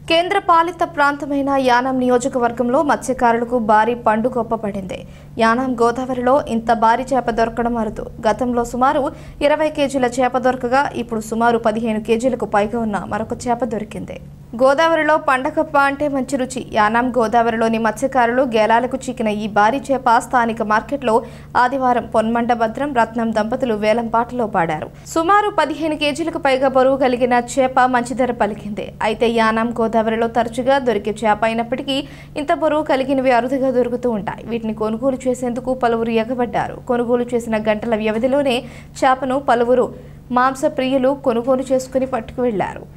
కేంద్ర పాలిత ప్రాంతమైన యానాం నియోజకవర్గంలో మత్స్యకారులకు భారీ పండుగొప్ప పడింది యానాం గోదావరిలో ఇంత భారీ చేప దొరకడం అరుదు గతంలో సుమారు ఇరవై కేజీల చేప దొరకగా ఇప్పుడు సుమారు పదిహేను కేజీలకు పైగా ఉన్న మరొక చేప దొరికింది గోదావరిలో పండగప్ప అంటే మంచి రుచి యానాం గోదావరిలోని మత్స్యకారులు గేలాలకు చిక్కిన ఈ భారీ చేప స్థానిక మార్కెట్లో ఆదివారం పొన్మండ భద్రం రత్నం దంపతులు వేలం పాటలో పాడారు సుమారు పదిహేను కేజీలకు పైగా బరువు కలిగిన చేప మంచి ధర పలికింది అయితే యానాం గోదావరిలో తరచుగా దొరికే చేప అయినప్పటికీ ఇంత బరువు కలిగినవి అరుదుగా దొరుకుతూ ఉంటాయి వీటిని కొనుగోలు చేసేందుకు పలువురు ఎగబడ్డారు కొనుగోలు చేసిన గంటల వ్యవధిలోనే చేపను పలువురు మాంస ప్రియులు కొనుగోలు చేసుకుని పట్టుకు వెళ్లారు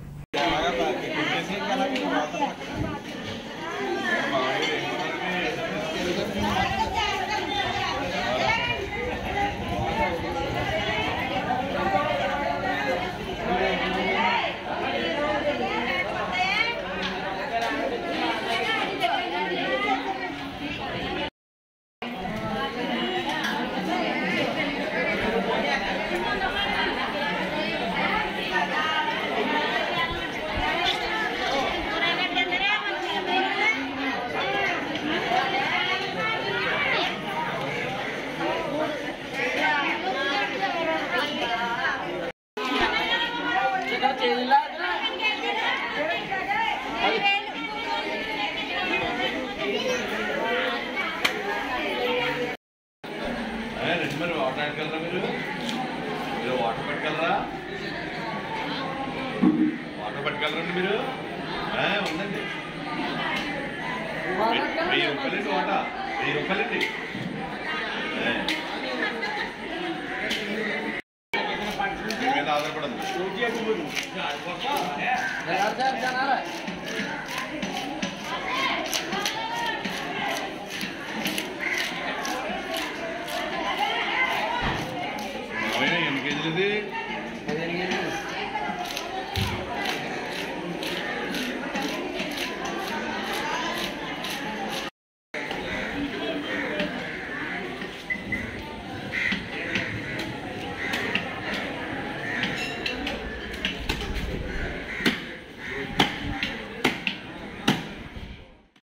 ఏ, రండి మరి వాటర్ ఆడగలరా మీరు మీరు వాటర్ పట్టుకెళ్ళరా వాటర్ పట్టుకెళ్ళరండి మీరు ఏ, ఉందండి వెయ్యి- వెయ్యి రూపాయలండి వాటా వెయ్యి రూపాయలండి ఏ. మీ మీద ఆధారపడింది మామయ్య, ఎన్ని కేజీలు ఇది